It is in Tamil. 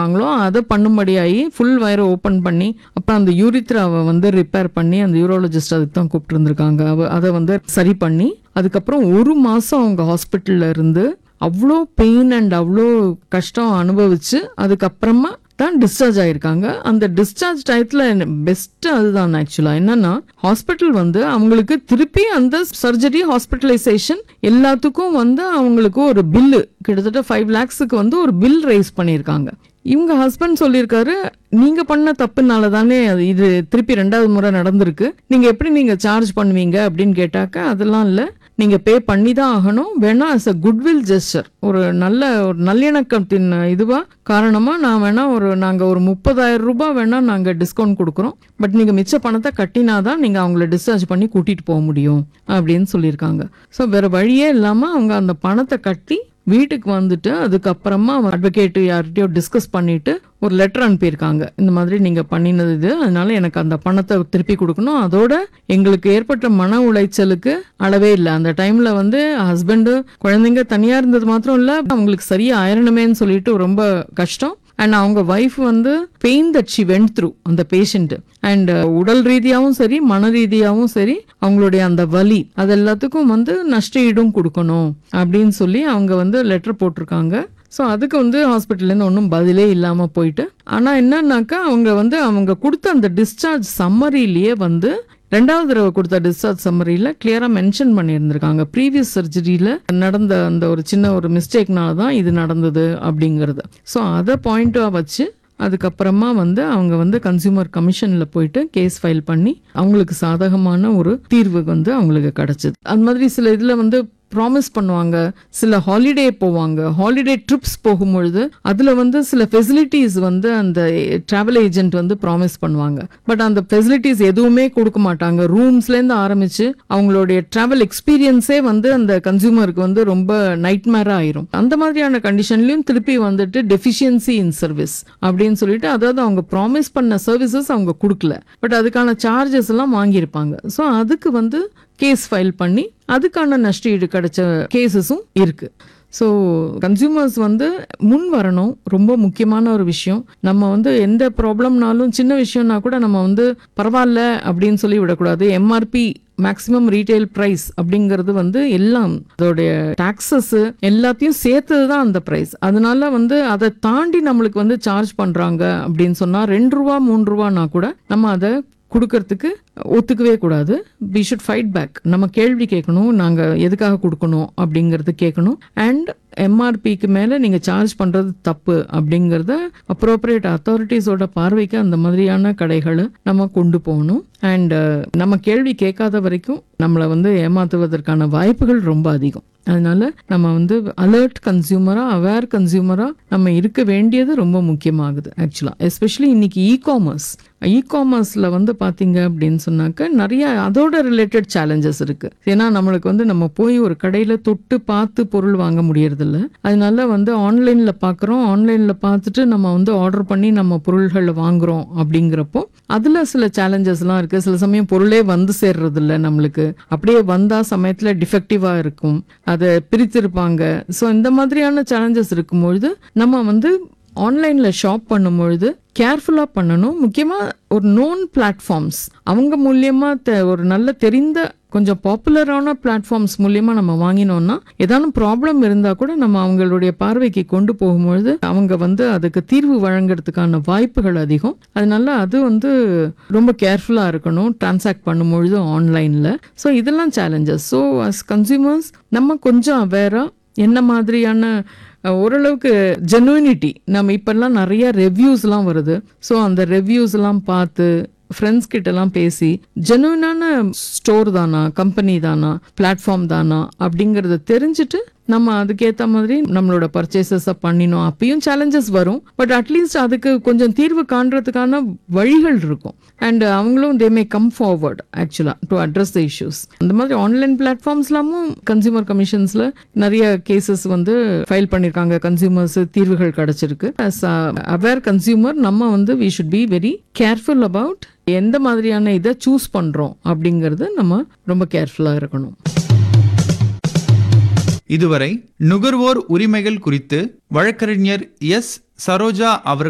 பண்ணியிருக்காங்களோ அதை பண்ணும்படியாகி ஃபுல் வயரை ஓப்பன் பண்ணி அப்புறம் அந்த யூரித்ராவை வந்து ரிப்பேர் பண்ணி அந்த யூரோலஜிஸ்ட் அதுக்கு தான் கூப்பிட்டு இருந்திருக்காங்க அவ அதை வந்து சரி பண்ணி அதுக்கப்புறம் ஒரு மாதம் அவங்க ஹாஸ்பிட்டலில் இருந்து அவ்வளோ பெயின் அண்ட் அவ்வளோ கஷ்டம் அனுபவிச்சு அதுக்கப்புறமா தான் டிஸ்சார்ஜ் ஆயிருக்காங்க அந்த டிஸ்சார்ஜ் டயத்தில் பெஸ்ட் அதுதான் ஆக்சுவலாக என்னன்னா ஹாஸ்பிட்டல் வந்து அவங்களுக்கு திருப்பி அந்த சர்ஜரி ஹாஸ்பிட்டலைசேஷன் எல்லாத்துக்கும் வந்து அவங்களுக்கு ஒரு பில்லு கிட்டத்தட்ட ஃபைவ் லேக்ஸுக்கு வந்து ஒரு பில் ரைஸ் பண்ணியிருக்காங்க இவங்க ஹஸ்பண்ட் சொல்லியிருக்காரு நீங்க பண்ண தப்புனால தானே அது இது திருப்பி ரெண்டாவது முறை நடந்திருக்கு நீங்க எப்படி நீங்க சார்ஜ் பண்ணுவீங்க அப்படின்னு கேட்டாக்க அதெல்லாம் இல்லை நீங்க பே பண்ணி தான் ஆகணும் வேணா அஸ் அ குட்வில் ஜெஸ்டர் ஒரு நல்ல ஒரு நல்லிணக்கத்தின் இதுவா காரணமா நான் வேணா ஒரு நாங்க ஒரு முப்பதாயிரம் ரூபாய் வேணா நாங்க டிஸ்கவுண்ட் கொடுக்குறோம் பட் நீங்க மிச்ச பணத்தை கட்டினாதான் நீங்க அவங்கள டிஸ்சார்ஜ் பண்ணி கூட்டிட்டு போக முடியும் அப்படின்னு சொல்லியிருக்காங்க ஸோ வேற வழியே இல்லாம அவங்க அந்த பணத்தை கட்டி வீட்டுக்கு வந்துட்டு அதுக்கப்புறமா அட்வொகேட் யார்கிட்டயோ டிஸ்கஸ் பண்ணிட்டு ஒரு லெட்டர் அனுப்பியிருக்காங்க இந்த மாதிரி நீங்க பண்ணினது இது அதனால எனக்கு அந்த பணத்தை திருப்பி கொடுக்கணும் அதோட எங்களுக்கு ஏற்பட்ட மன உளைச்சலுக்கு அளவே இல்லை அந்த டைம்ல வந்து ஹஸ்பண்டு குழந்தைங்க தனியா இருந்தது மாத்திரம் இல்ல அவங்களுக்கு சரியா ஆயிரணுமேன்னு சொல்லிட்டு ரொம்ப கஷ்டம் அண்ட் அவங்க ஒய்ஃப் வந்து pain that she went through அந்த பேஷண்ட் அண்ட் உடல் ரீதியாகவும் சரி மன ரீதியாகவும் சரி அவங்களுடைய அந்த வலி அது எல்லாத்துக்கும் வந்து நஷ்ட ஈடும் கொடுக்கணும் அப்படின்னு சொல்லி அவங்க வந்து லெட்டர் போட்டிருக்காங்க ஸோ அதுக்கு வந்து ஹாஸ்பிட்டல்லேருந்து ஒன்றும் பதிலே இல்லாமல் போயிட்டு ஆனால் என்னன்னாக்கா அவங்க வந்து அவங்க கொடுத்த அந்த டிஸ்சார்ஜ் சம்மரிலேயே வந்து ரெண்டாவது தடவை கொடுத்த டிஸ்சார்ஜ் சம்மரியில் கிளியராக மென்ஷன் பண்ணியிருந்திருக்காங்க ப்ரீவியஸ் சர்ஜரியில் நடந்த அந்த ஒரு சின்ன ஒரு மிஸ்டேக்னால தான் இது நடந்தது அப்படிங்கிறது ஸோ அதை பாயிண்ட்டாக வச்சு அதுக்கப்புறமா வந்து அவங்க வந்து கன்சியூமர் கமிஷனில் போயிட்டு கேஸ் ஃபைல் பண்ணி அவங்களுக்கு சாதகமான ஒரு தீர்வு வந்து அவங்களுக்கு கிடைச்சது அந்த மாதிரி சில இதில் வந்து ப்ராமிஸ் பண்ணுவாங்க சில ஹாலிடே போவாங்க ஹாலிடே ட்ரிப்ஸ் போகும்பொழுது அதில் வந்து சில ஃபெசிலிட்டிஸ் வந்து அந்த ட்ராவல் ஏஜென்ட் வந்து ப்ராமிஸ் பண்ணுவாங்க பட் அந்த ஃபெசிலிட்டிஸ் எதுவுமே கொடுக்க மாட்டாங்க ரூம்ஸ்லேருந்து ஆரம்பிச்சு அவங்களுடைய ட்ராவல் எக்ஸ்பீரியன்ஸே வந்து அந்த கன்சியூமருக்கு வந்து ரொம்ப நைட்மேராக ஆயிரும் அந்த மாதிரியான கண்டிஷன்லையும் திருப்பி வந்துட்டு டெஃபிஷியன்சி இன் சர்வீஸ் அப்படின்னு சொல்லிட்டு அதாவது அவங்க ப்ராமிஸ் பண்ண சர்வீசஸ் அவங்க கொடுக்கல பட் அதுக்கான சார்ஜஸ் எல்லாம் வாங்கியிருப்பாங்க ஸோ அதுக்கு வந்து கேஸ் ஃபைல் பண்ணி அதுக்கான நஷ்டஈடு கிடைச்ச கேசஸும் இருக்கு ஸோ கன்சியூமர்ஸ் வந்து முன் வரணும் ரொம்ப முக்கியமான ஒரு விஷயம் நம்ம வந்து எந்த ப்ராப்ளம்னாலும் சின்ன விஷயம்னா கூட நம்ம வந்து பரவாயில்ல அப்படின்னு சொல்லி விடக்கூடாது எம்ஆர்பி மேக்ஸிமம் ரீட்டைல் ப்ரைஸ் அப்படிங்கிறது வந்து எல்லாம் அதோடைய டாக்ஸஸ் எல்லாத்தையும் சேர்த்தது தான் அந்த ப்ரைஸ் அதனால வந்து அதை தாண்டி நம்மளுக்கு வந்து சார்ஜ் பண்ணுறாங்க அப்படின்னு சொன்னால் ரெண்டு ரூபா மூணு ரூபானா கூட நம்ம அதை கொடுக்கறதுக்கு ஒத்துக்கவே கூடாது வி ஷுட் ஃபைட் பேக் நம்ம கேள்வி கேட்கணும் நாங்கள் எதுக்காக கொடுக்கணும் அப்படிங்கிறது கேட்கணும் அண்ட் எம்ஆர்பிக்கு மேலே நீங்கள் சார்ஜ் பண்ணுறது தப்பு அப்படிங்கிறத அப்ரோப்ரியேட் அத்தாரிட்டிஸோட பார்வைக்கு அந்த மாதிரியான கடைகளை நம்ம கொண்டு போகணும் அண்ட் நம்ம கேள்வி கேட்காத வரைக்கும் நம்மளை வந்து ஏமாத்துவதற்கான வாய்ப்புகள் ரொம்ப அதிகம் அதனால நம்ம வந்து அலர்ட் கன்சியூமரா அவேர் கன்சியூமரா நம்ம இருக்க வேண்டியது ரொம்ப முக்கியமாகுது ஆக்சுவலா எஸ்பெஷலி இன்னைக்கு இ காமர்ஸ் இ காமர்ஸ்ல வந்து பாத்தீங்க அப்படின்னு சொன்னாக்க நிறைய அதோட ரிலேட்டட் சேலஞ்சஸ் இருக்கு ஏன்னா நம்மளுக்கு வந்து நம்ம போய் ஒரு கடையில தொட்டு பார்த்து பொருள் வாங்க முடியறதில்ல அதனால வந்து ஆன்லைன்ல பாக்குறோம் ஆன்லைன்ல பார்த்துட்டு நம்ம வந்து ஆர்டர் பண்ணி நம்ம பொருள்களை வாங்குறோம் அப்படிங்கிறப்போ அதுல சில சேலஞ்சஸ்லாம் இருக்கு சில சமயம் பொருளே வந்து சேர்றது இல்ல நம்மளுக்கு அப்படியே வந்தா சமயத்துல டிஃபெக்டிவா இருக்கும் அதை பிரித்திருப்பாங்க ஸோ இந்த மாதிரியான சேலஞ்சஸ் இருக்கும்பொழுது நம்ம வந்து ஆன்லைன்ல ஷாப் பண்ணும்பொழுது கேர்ஃபுல்லா பண்ணணும் முக்கியமா ஒரு நோன் பிளாட்ஃபார்ம்ஸ் அவங்க மூலியமா தெ- ஒரு நல்ல தெரிந்த கொஞ்சம் பாப்புலரான பிளாட்ஃபார்ம்ஸ் மூலியமா நம்ம வாங்கினோம்னா ஏதானும் ப்ராப்ளம் இருந்தா கூட நம்ம அவங்களுடைய பார்வைக்கு கொண்டு போகும்பொழுது அவங்க வந்து அதுக்கு தீர்வு வழங்குறதுக்கான வாய்ப்புகள் அதிகம் அதனால அது வந்து ரொம்ப கேர்ஃபுல்லா இருக்கணும் டிரான்சாக்ட் பண்ணும்பொழுது ஆன்லைன்ல ஸோ இதெல்லாம் சேலஞ்சஸ் ஸோ அஸ் கன்சியூமர்ஸ் நம்ம கொஞ்சம் அவேரா என்ன மாதிரியான அஹ், ஓரளவுக்கு ஜெனுவினிட்டி நம்ம இப்பெல்லாம் நிறைய ரெவ்யூஸ்லாம் வருது ஸோ அந்த ரெவ்யூஸ்லாம் பார்த்து ஃப்ரெண்ட்ஸ் கிட்டலாம் பேசி ஜெனுவினான ஸ்டோர் தானா கம்பெனி தானா பிளாட்ஃபார்ம் தானா அப்படிங்கிறத தெரிஞ்சுட்டு நம்ம அதுக்கேற்ற மாதிரி நம்மளோட பர்ச்சேசஸை பண்ணினோம் அப்பயும் சேலஞ்சஸ் வரும் பட் அட்லீஸ்ட் அதுக்கு கொஞ்சம் தீர்வு காண்றதுக்கான வழிகள் இருக்கும் அண்ட் அவங்களும் தே மே கம் ஃபார்வர்ட் ஆக்சுவலாக டு அட்ரஸ் த இஷ்யூஸ் அந்த மாதிரி ஆன்லைன் பிளாட்ஃபார்ம்ஸ்லாமும் கன்சியூமர் கமிஷன்ஸில் நிறைய கேசஸ் வந்து ஃபைல் பண்ணியிருக்காங்க கன்சியூமர்ஸ் தீர்வுகள் கிடைச்சிருக்கு அஸ் அவேர் கன்சியூமர் நம்ம வந்து we should be very careful about எந்த மாதிரியான இதை சூஸ் பண்ணுறோம் அப்படிங்கிறது நம்ம ரொம்ப கேர்ஃபுல்லாக இருக்கணும் இதுவரை நுகர்வோர் உரிமைகள் குறித்து வழக்கறிஞர் எஸ் சரோஜா அவர்கள்